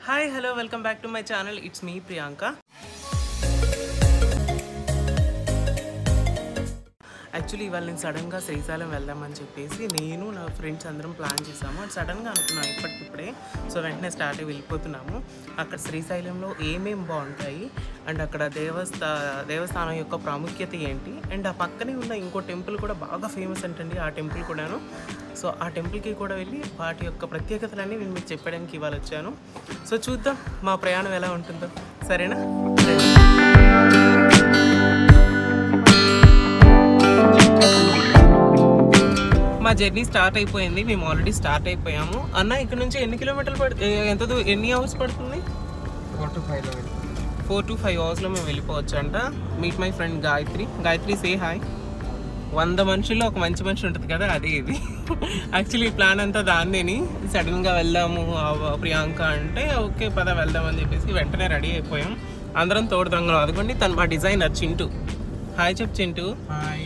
Hi hello welcome back to my channel it's me Priyanka actually ఇవాళ నేను సడన్గా శ్రీశైలం వెళ్దామని చెప్పేసి నేను నా ఫ్రెండ్స్ అందరం ప్లాన్ చేసాము అది సడన్గా అనుకున్నాం ఇప్పటికిప్పుడే సో వెంటనే స్టార్ట్ అయ్యి వెళ్ళిపోతున్నాము అక్కడ శ్రీశైలంలో ఏమేం బాగుంటాయి అండ్ అక్కడ దేవస్థా దేవస్థానం యొక్క ప్రాముఖ్యత ఏంటి అండ్ ఆ పక్కనే ఉన్న ఇంకో టెంపుల్ కూడా బాగా ఫేమస్ అంటండి ఆ టెంపుల్ కూడాను సో ఆ టెంపుల్కి కూడా వెళ్ళి వాటి యొక్క ప్రత్యేకతలన్నీ నేను మీకు చెప్పడానికి ఇవాళ వచ్చాను సో చూద్దాం మా ప్రయాణం ఎలా ఉంటుందో సరేనా మా జర్నీ స్టార్ట్ అయిపోయింది మేము ఆల్రెడీ స్టార్ట్ అయిపోయాము అన్న ఇక్కడ నుంచి ఎన్ని కిలోమీటర్లు పడుతుంది ఎంత దూ- ఎన్ని అవర్స్ పడుతుంది four to five four to five అవర్స్లో మేము వెళ్ళిపోవచ్చు అంట meet my friend Gayatri Gayatri say hi వంద మనుషుల్లో ఒక మంచి మనిషి ఉంటుంది కదా అదే ఇది యాక్చువల్లీ ఈ ప్లాన్ అంతా దాన్నేని సడన్గా వెళ్దాము ఆ ప్రియాంక అంటే ఓకే పద వెళ్దాం అని చెప్పేసి వెంటనే రెడీ అయిపోయాం అందరం తోడు దొంగలు అదిగోండి తను మా డిజైనర్ చింటూ హాయ్ చెప్ చింటూ హాయ్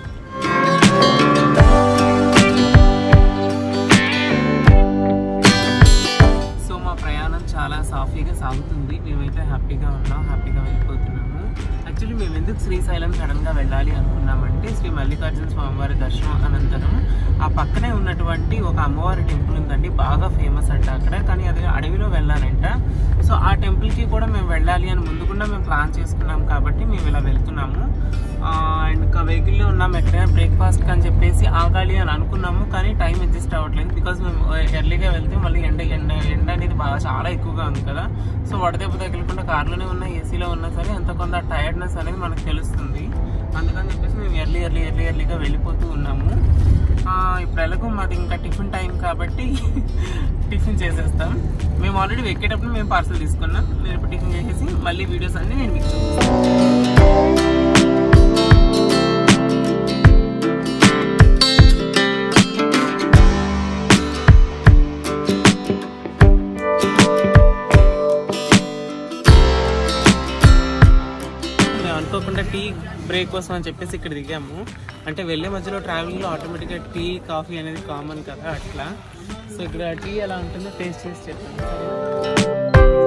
సో మా ప్రయాణం చాలా సాఫీగా సాగుతుంది మేమైతే హ్యాపీగా ఉన్నాం హ్యాపీగా వెళ్ళిపోతున్నాము యాక్చువల్లీ మేము ఎందుకు శ్రీశైలం సడన్గా వెళ్ళాలి అనుకున్నామంటే శ్రీ మల్లికార్జున స్వామివారి దర్శనం అనంతరం ఆ పక్కనే ఉన్నటువంటి ఒక అమ్మవారి టెంపుల్ ఉందండి బాగా ఫేమస్ అంట అక్కడ కానీ అది అడవిలో వెళ్ళాలంట సో ఆ టెంపుల్కి కూడా మేము వెళ్ళాలి అని ముందుకుండా మేము ప్లాన్ చేసుకున్నాం కాబట్టి మేము ఇలా వెళ్తున్నాము అండ్ ఇంకా వెహికల్లో ఉన్నాం ఎక్కడైనా బ్రేక్ఫాస్ట్ అని చెప్పేసి ఆగాలి అని అనుకున్నాము కానీ టైం అడ్జస్ట్ అవ్వట్లేదు బికాస్ మేము ఎర్లీగా వెళ్తే మళ్ళీ ఎండ ఎండ ఎండ అనేది బాగా చాలా ఎక్కువగా ఉంది కదా సో వడదెబ్బ తగిలకుండా కార్లోనే ఉన్నా ఏసీలో ఉన్నా సరే ఎంత కొంత టైర్డ్నెస్ అనేది మనకు తెలుస్తుంది అందుకని చెప్పేసి మేము ఎర్లీ ఎర్లీ ఎర్లీ ఎర్లీగా వెళ్ళిపోతూ ఉన్నాము ఆ, ఇప్పుడు ఎలాగో మాది ఇంకా టిఫిన్ టైం కాబట్టి టిఫిన్ చేసేస్తాం మేము ఆల్రెడీ ఎక్కేటప్పుడు మేము పార్సల్ తీసుకున్నాం నేను ఇప్పుడు టిఫిన్ చేసేసి మళ్ళీ వీడియోస్ అన్ని నేను మీకు చూపిస్తాను మేము అనుకోకుండా టీ బ్రేక్ కోసం అని చెప్పేసి ఇక్కడ దిగాము అంటే వెళ్ళే మధ్యలో ట్రావెలింగ్లో ఆటోమేటిక్గా టీ కాఫీ అనేది కామన్ కదా అట్లా సో ఇక్కడ టీ ఎలా ఉంటుందో టేస్ట్ చేసి చెప్పండి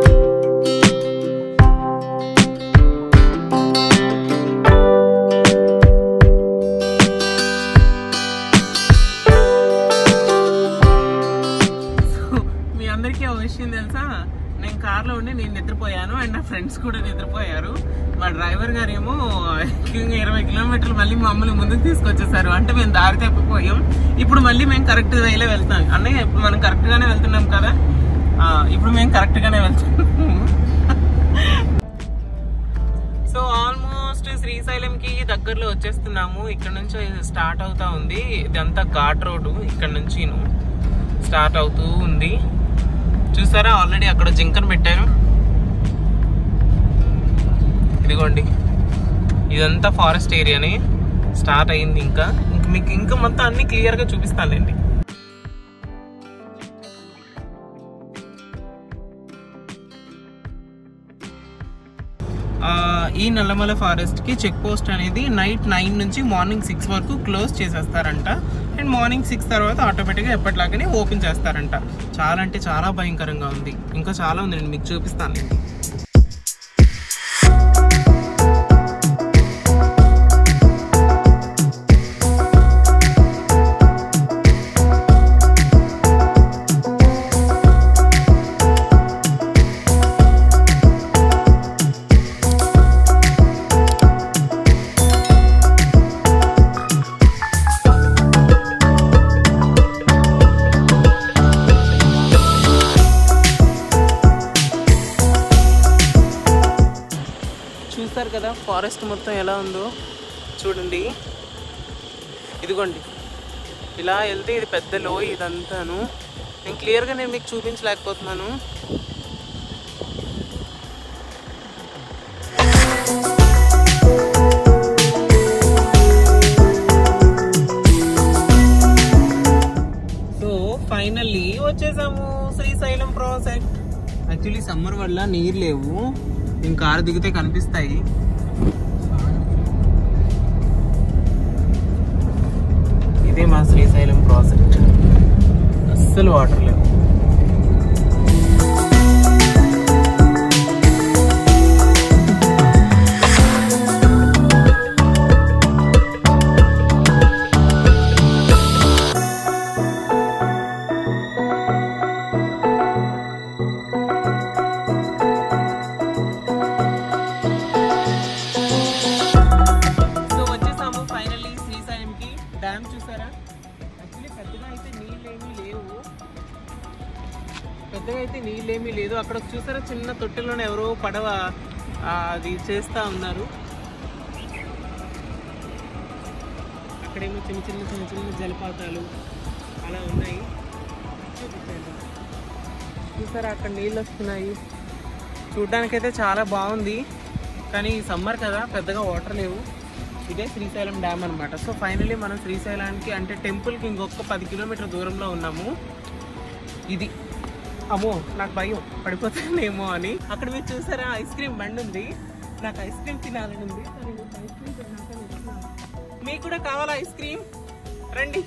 సో మీ అందరికీ ఒక విషయం తెలుసా నేను కార్లో ఉండి నేను నిద్రపోయాను అండ్ నా ఫ్రెండ్స్ కూడా నిద్రపోయారు మా డ్రైవర్ గారు ఏమో ఇంకా ఇరవై కిలోమీటర్లు మళ్ళీ మమ్మల్ని ముందుకు తీసుకొచ్చేసారు అంటే మేము దారి తప్పిపోయాం ఇప్పుడు మళ్ళీ మేము కరెక్ట్ వేలో వెళ్తాం అన్నయ్య ఇప్పుడు మనం కరెక్ట్ గానే వెళ్తున్నాం కదా ఆ, ఇప్పుడు మేము కరెక్ట్ గానే వెళ్తున్నాం సో ఆల్మోస్ట్ శ్రీశైలం కి దగ్గరలో వచ్చేస్తున్నాము ఇక్కడ నుంచి స్టార్ట్ అవుతా ఉంది ఇదంతా ఘాట్ రోడ్డు ఇక్కడ నుంచి స్టార్ట్ అవుతూ ఉంది చూసారా ఆల్రెడీ అక్కడ జింకను పెట్టారు ఇదిగోండి ఇదంతా ఫారెస్ట్ ఏరియాని స్టార్ట్ అయింది ఇంకా ఇంక మీకు ఇంకా మొత్తం అన్ని క్లియర్గా చూపిస్తానులేండి ఆ, ఈ నల్లమల ఫారెస్ట్ కి చెక్ పోస్ట్ అనేది నైట్ నైన్ నుంచి మార్నింగ్ సిక్స్ వరకు క్లోజ్ చేసేస్తారంట అండ్ మార్నింగ్ సిక్స్ తర్వాత ఆటోమేటిక్గా ఎప్పటిలాగానే ఓపెన్ చేస్తారంట చాలా అంటే చాలా భయంకరంగా ఉంది ఇంకా చాలా ఉంది నేను మీకు చూపిస్తాను చూస్తారు కదా ఫారెస్ట్ మొత్తం ఎలా ఉందో చూడండి ఇదిగోండి ఇలా వెళ్తే ఇది పెద్ద లోయ ఇదంతాను నేను క్లియర్గా నేను మీకు చూపించలేకపోతున్నాను సో ఫైనల్లీ వచ్చేసాము శ్రీశైలం ప్రాజెక్ట్ యాక్చువల్లీ సమ్మర్ వల్ల నీరు లేవు నేను కారు దిగితే కనిపిస్తాయి ఇదే మా శ్రీశైలం ప్రాజెక్ట్ అస్సలు వాటర్ లేవు ఏమీ లేదు అక్కడ చూసారా చిన్న తొట్టెలోనే ఎవరో పడవ ఆ, అది చేస్తా ఉన్నారు అక్కడేమో చిన్న చిన్న చిన్న చిన్న జలపాతాలు అలా ఉన్నాయి చూపించండి చూసారా అక్కడ నీళ్ళు వస్తున్నాయి చూడ్డానికైతే చాలా బాగుంది కానీ సమ్మర్ కదా పెద్దగా వాటర్ లేవు ఇదే శ్రీశైలం డ్యామ్ అనమాట సో ఫైనలీ మనం శ్రీశైలానికి అంటే టెంపుల్కి ఇంకొక పది కిలోమీటర్ దూరంలో ఉన్నాము ఇది అమ్మో నాకు భయం పడిపోతానేమో అని అక్కడ మీరు చూసారా ఐస్ క్రీమ్ బండి ఉంది నాకు ఐస్ క్రీమ్ తినాలని ఉంది కానీ నాకు ఐస్ క్రీమ్ తిన్నాక నేను తిన్నాను. మీకు కూడా కావాలా ఐస్ క్రీమ్ రండి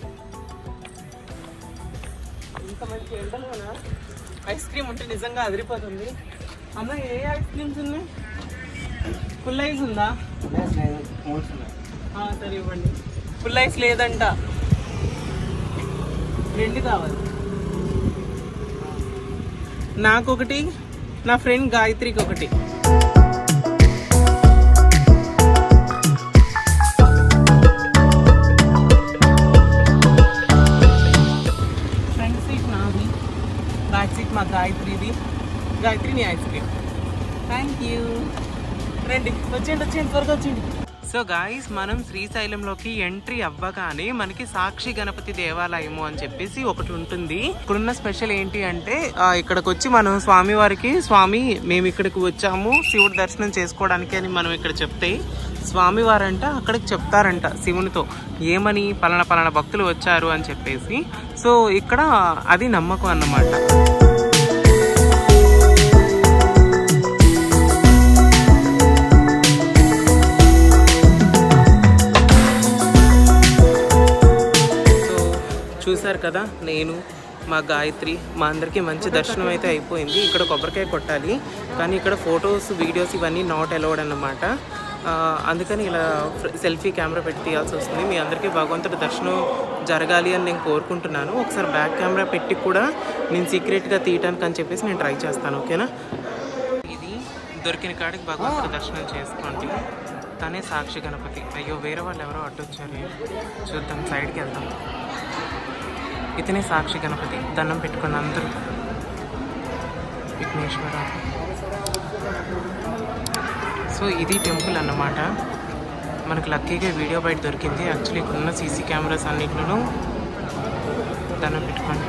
ఇంత మంచి ఎండలోనా ఐస్ క్రీమ్ ఉంటే నిజంగా అదిరిపోతుంది అమ్మ ఏ ఐస్ క్రీమ్స్ ఉన్నాయి ఫుల్ ఐస్ ఉందా ఆ, సరే ఇవ్వండి ఫుల్ ఐస్ లేదంట రెండు కావాలి నాకు ఒకటి నా ఫ్రెండ్ గాయత్రికి ఒకటి ఫ్రంట్ సీట్ నాది బ్యాక్ సీట్ మా గాయత్రిది గాయత్రి నీ ఐస్ క్రీమ్ థ్యాంక్ యూ రండి వచ్చేయండి వచ్చేయండి త్వరగా వచ్చేయండి సో గాయస్ మనం శ్రీశైలంలోకి ఎంట్రీ అవ్వగానే మనకి సాక్షి గణపతి దేవాలయము అని చెప్పేసి ఒకటి ఉంటుంది ఇక్కడున్న స్పెషల్ ఏంటి అంటే ఆ, ఇక్కడికి వచ్చి మనం స్వామి వారికి స్వామి మేము ఇక్కడికి వచ్చాము శివుడి దర్శనం చేసుకోవడానికి అని మనం ఇక్కడ చెప్తే స్వామి వారంట అక్కడికి చెప్తారంట శివునితో ఏమని పలానా పలానా భక్తులు వచ్చారు అని చెప్పేసి సో ఇక్కడ అది నమ్మకం అన్నమాట సో చూసారు కదా నేను మా గాయత్రి మా అందరికీ మంచి దర్శనం అయితే అయిపోయింది ఇక్కడ కొబ్బరికాయ కొట్టాలి కానీ ఇక్కడ ఫొటోస్ వీడియోస్ ఇవన్నీ నాట్ అలౌడ్ అన్నమాట ఆ, అందుకని ఇలా సెల్ఫీ కెమెరా పెట్టి తీయాల్సి వస్తుంది మీ అందరికీ భగవంతుడి దర్శనం జరగాలి అని నేను కోరుకుంటున్నాను ఒకసారి బ్యాక్ కెమెరా పెట్టి కూడా నేను సీక్రెట్గా తీయటానికి అని చెప్పేసి నేను ట్రై చేస్తాను ఓకేనా ఇది దొరికిన కాడికి భగవంతుడి దర్శనం చేసుకోండి తనే సాక్షి గణపతి అయ్యో వేరే వాళ్ళు ఎవరో అడ్డొచ్చారు చూద్దాం సైడ్కి వెళ్దాం ఇతనే సాక్షి గణపతి దండం పెట్టుకున్న అందరూ విఘ్నేశ్వర సో ఇది టెంపుల్ అన్నమాట మనకు లక్కీగా వీడియో బయట దొరికింది యాక్చువల్లీ ఇక్కడ ఉన్న సీసీ కెమెరాస్ అన్నింటిలోనూ దండం పెట్టుకోండి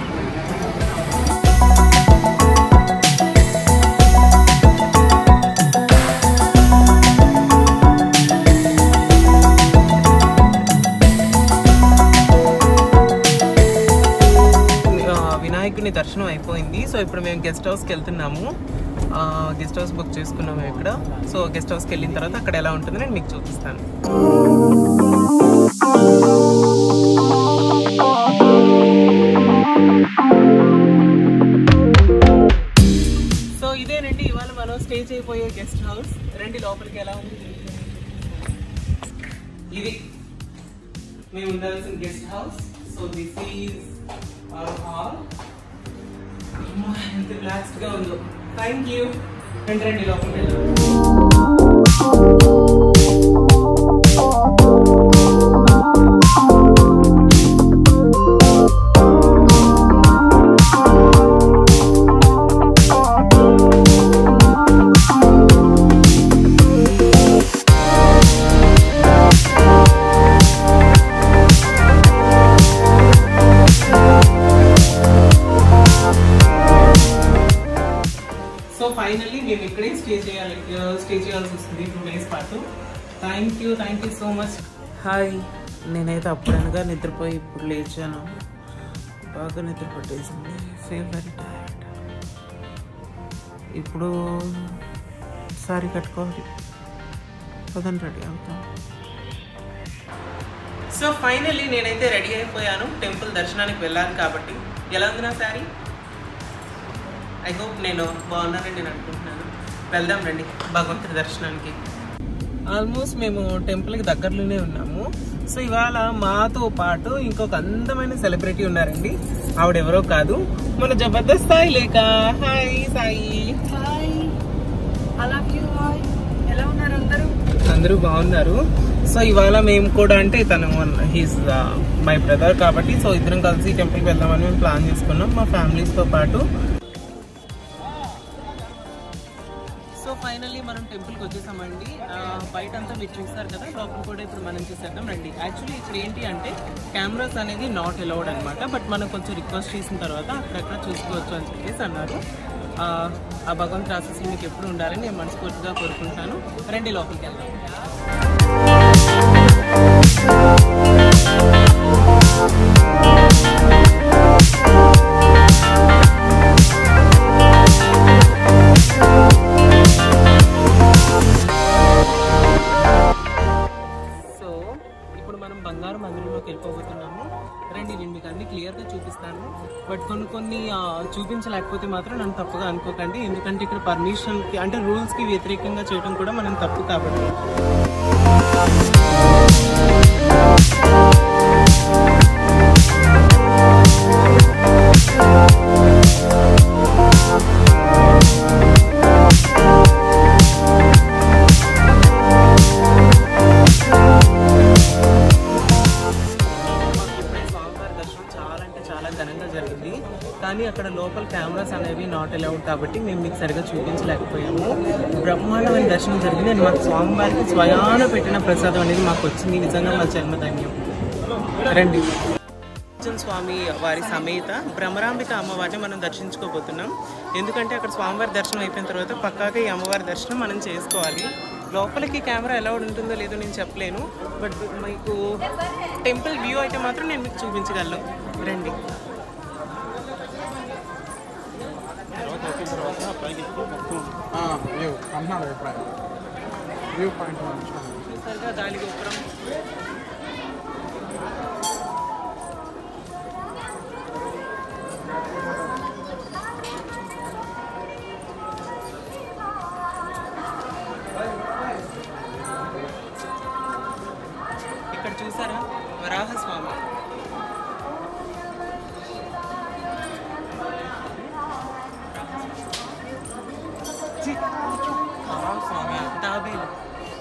ఆ, వినాయకుని దర్శనం అయిపోయింది సో ఇప్పుడు మేము గెస్ట్ హౌస్కి వెళ్తున్నాము ఆ, గెస్ట్ హౌస్ బుక్ చేసుకున్నాము ఇక్కడ సో గెస్ట్ హౌస్కి వెళ్ళిన తర్వాత అక్కడ ఎలా ఉంటుందో నేను మీకు చూపిస్తాను సో ఇదేనండి ఇవాళ మనం స్టే చేయబోయే గెస్ట్ హౌస్ రండి లోపలికి ఎలా ఉంది ఇది మేము ఉండాల్సిన guest house so this is our hall ఎంత రిలాక్స్డ్ గా ఉందో థ్యాంక్ యూ రండి రండి లోపలికి వెళ్దాం సో ఫైనల్లీ మేము ఇక్కడే స్టే చేయాలి స్టే చేయాల్సి వస్తుంది టూ డేస్ పాటు thank you thank you so much hi నేనైతే అప్పుడనగా నిద్రపోయి ఇప్పుడు లేచాను బాగా నిద్ర పట్టేసింది ఫీల్ వెరీ టైర్డ్ ఇప్పుడు సారీ కట్టుకోవాలి పదండి రెడీ అవుతాం సో ఫైనల్లీ నేనైతే రెడీ అయిపోయాను టెంపుల్ దర్శనానికి వెళ్ళాను కాబట్టి ఎలా ఉంది నా శారీ ఐ హోప్ నేను బాగున్నానని నేను అనుకుంటున్నాను వెళ్దాం రండి భగవంతుడి దర్శనానికి ఆల్మోస్ట్ మేము టెంపుల్కి దగ్గరలోనే ఉన్నాము సో ఇవాళ మాతో పాటు ఇంకొక అందమైన సెలబ్రిటీ ఉన్నారండి ఆవిడ ఎవరో కాదు మన జబర్దస్త్ సాయి లేక hi Sai hi I love you hi ఎలా ఉన్నారు అందరూ అందరూ బాగున్నారు సో ఇవాళ మేము కూడా అంటే తను హీస్ మై బ్రదర్ కాబట్టి సో ఇద్దరం కలిసి టెంపుల్కి వెళ్దామని మేము ప్లాన్ చేసుకున్నాం మా ఫ్యామిలీస్తో పాటు ఫైనల్లీ మనం టెంపుల్కి వచ్చేసామండి ఆ, బయట అంతా మీరు చూస్తారు కదా లోపల కూడా ఇప్పుడు మనం చూసేద్దాం రండి యాక్చువల్లీ ఇక్కడ ఏంటి అంటే కెమెరాస్ అనేది నాట్ అలౌడ్ అనమాట బట్ మనం కొంచెం రిక్వెస్ట్ చేసిన తర్వాత అక్కడక్కడ చూసుకోవచ్చు అని చెప్పేసి అన్నారు ఆ, ఆ భగవంతుడి ఆశీస్సులు మీకు ఎప్పుడు ఉండాలని నేను మనస్ఫూర్తిగా కోరుకుంటాను రండి లోపలికి వెళ్దాం సో ఇప్పుడు మనం బంగారు మందిరంలోకి వెళ్ళిపోబోతున్నాము రండి నేను మీకు అన్ని క్లియర్గా చూపిస్తాను బట్ కొన్ని కొన్ని ఆ, చూపించలేకపోతే మాత్రం నన్ను తప్పుగా అనుకోకండి ఎందుకంటే ఇక్కడ పర్మిషన్కి అంటే రూల్స్కి వ్యతిరేకంగా చేయడం కూడా మనం తప్పు కాబట్టి మాకు ఇప్పుడే స్వామివారి దర్శనం చాలా అంటే చాలా ఘనంగా జరిగింది కానీ అక్కడ లోపల కెమెరాస్ అనేవి నాట్ అలౌడ్ కాబట్టి మేము మీకు సరిగా చూపించలేకపోయాము బ్రహ్మాండమైన దర్శనం జరిగింది అండ్ మాకు స్వామివారికి స్వయాన పెట్టిన ప్రసాదం అనేది మాకు వచ్చింది నిజంగా మా జన్మధన్యం రండి అర్జున్ స్వామి వారి సమేత భ్రమరాంబిక అమ్మవారిని మనం దర్శించుకోబోతున్నాం ఎందుకంటే అక్కడ స్వామివారి దర్శనం అయిపోయిన తర్వాత పక్కాగా ఈ అమ్మవారి దర్శనం మనం చేసుకోవాలి లోపలికి కెమెరా ఎలా ఉంటుందో లేదో నేను చెప్పలేను బట్ మీకు టెంపుల్ వ్యూ అయితే మాత్రం నేను మీకు చూపించగలను రండి వ్యూ అంటున్నాడు అభిప్రాయం వ్యూ పాయింట్ మంచిగా చూసారుగా గాలి గోపురం ఇక్కడ చూసారా వరాహస్వామి ఛీ, వరాహస్వామి తాబేలు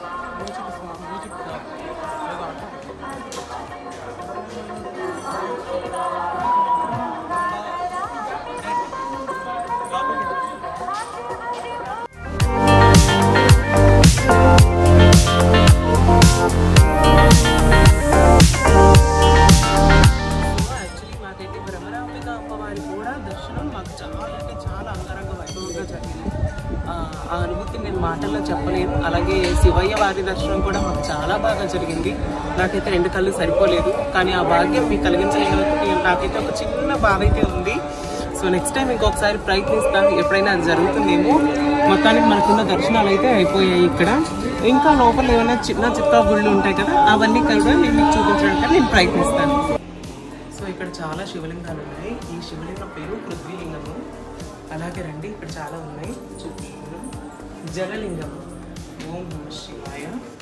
యాక్చువల్లీ మాకైతే భ్రమరాంబిక అమ్మవారి కూడా దర్శనం మాకు చాలా అంటే చాలా అంగరంగ వైభవంగా జరిగింది ఆ, ఆ అనుభూతి నేను మాటల్లో చెప్పలేను అలాగే శివయ్య వారి దర్శనం కూడా మాకు చాలా బాగా జరిగింది నాకైతే రెండు కళ్ళు సరిపోలేదు కానీ ఆ భాగ్యం మీకు కలిగించలేనందుకు నాకైతే ఒక చిన్న బాధ అయితే ఉంది సో నెక్స్ట్ టైం ఇంకొకసారి ప్రయత్నిస్తాను ఎప్పుడైనా అది జరుగుతుందేమో మొత్తానికి మనకున్న దర్శనాలు అయితే అయిపోయాయి ఇక్కడ ఇంకా లోపల ఏమైనా చిన్న చిత్త గుళ్ళు ఉంటాయి కదా అవన్నీ కూడా నేను మీకు చూపించడానికి నేను ప్రయత్నిస్తాను సో ఇక్కడ చాలా శివలింగాలు ఉన్నాయి ఈ శివలింగం పేరు పృథ్వీలింగము అలాగే రండి ఇక్కడ చాలా ఉన్నాయి చూపిస్తున్నాను జలలింగం ఓం నమ శివాయ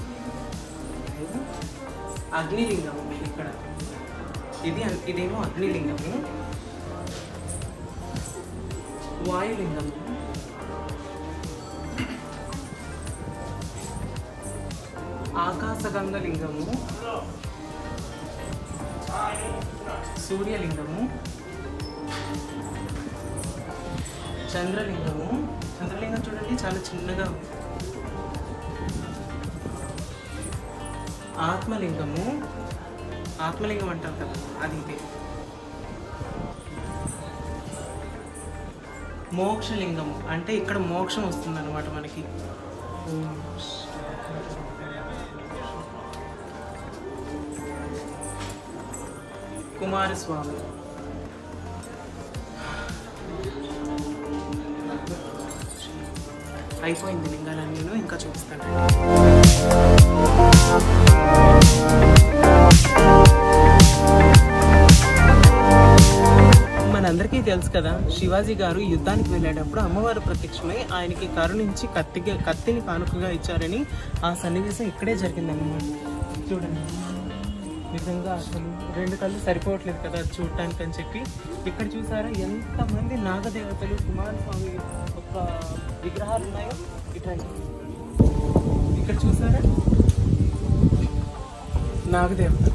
అగ్నిలింగము ఇక్కడ ఇది ఇదేమో అగ్నిలింగము వాయులింగము ఆకాశగంగ లింగము సూర్యలింగము చంద్రలింగము చంద్రలింగం చూడండి చాలా చిన్నగా ఉంది ఆత్మలింగము ఆత్మలింగం అంటారు కదా అది ఇదే మోక్షలింగము అంటే ఇక్కడ మోక్షం వస్తుంది అనమాట మనకి ఓం కుమారస్వామి అయిపోయింది లింగాలన్నీ నేను ఇంకా చూపిస్తాను మనందరికీ తెలుసు కదా శివాజీ గారు యుద్ధానికి వెళ్ళేటప్పుడు అమ్మవారు ప్రత్యక్షమై ఆయనకి కరుణించి కత్తిగా కత్తిని కానుకగా ఇచ్చారని ఆ సన్నివేశం ఇక్కడే జరిగిందన్నమాట చూడండి నిజంగా అసలు రెండు కళ్ళు సరిపోవట్లేదు కదా అది చూడటానికి అని చెప్పి ఇక్కడ చూసారా ఎంతమంది నాగదేవతలు కుమారస్వామి ఒక విగ్రహాలు ఉన్నాయో ఇటండి ఇక్కడ చూసారా నాగదేవత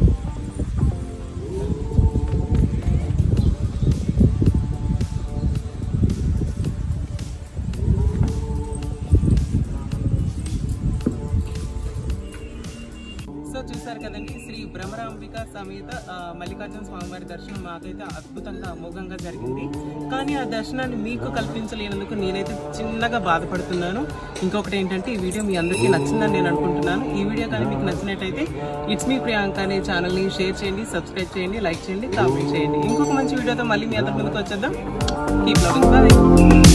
చూసారు కదండి శ్రీ భ్రమరాంబిక సమేత ఆ, మల్లికార్జున స్వామివారి దర్శనం మాకైతే అద్భుతంగా అమోఘంగా జరిగింది కానీ ఆ దర్శనాన్ని మీకు కల్పించలేనందుకు నేనైతే చిన్నగా బాధపడుతున్నాను ఇంకొకటి ఏంటంటే ఈ వీడియో మీ అందరికీ నచ్చిందని నేను అనుకుంటున్నాను ఈ వీడియో కానీ మీకు నచ్చినట్టయితే ఇట్స్ మీ ప్రియాంక అనే ఛానల్ని షేర్ చేయండి సబ్స్క్రైబ్ చేయండి లైక్ చేయండి కామెంట్ చేయండి ఇంకొక మంచి వీడియోతో మళ్ళీ మీ అందరి ముందుకు వచ్చేద్దాం కీప్ లవింగ్ బాయ్